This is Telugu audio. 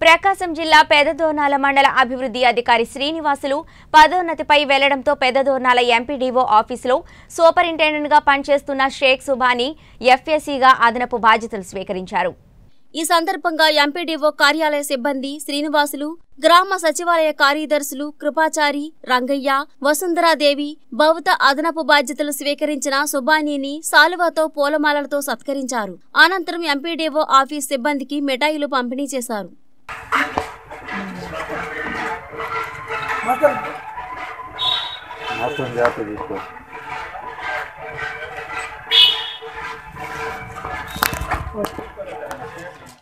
ప్రకాశం జిల్లా పెదదోర్నాల మండల అభివృద్ధి అధికారి శ్రీనివాసులు పదోన్నతిపై వెళ్లడంతో పెదదోర్నాల ఎంపీడీఓ ఆఫీసులో సూపరింటెండెంట్గా పనిచేస్తున్న షేక్ సుబానీ ఎఫ్ఎస్సీగా అదనపు బాధ్యతలు స్వీకరించారు ఈ సందర్భంగా ఎంపీడీఓ కార్యాలయ సిబ్బంది శ్రీనివాసులు గ్రామ సచివాలయ కార్యదర్శులు కృపాచారి రంగయ్య వసుంధరాదేవి భౌత అదనపు బాధ్యతలు స్వీకరించిన సుబానీని సాలువాతో పూలమాలలతో సత్కరించారు అనంతరం ఎంపీడీఓ ఆఫీస్ సిబ్బందికి మిఠాయిలు పంపిణీ చేశారు మాస్టర్ జాగ్రత్త తీసుకో ఓకే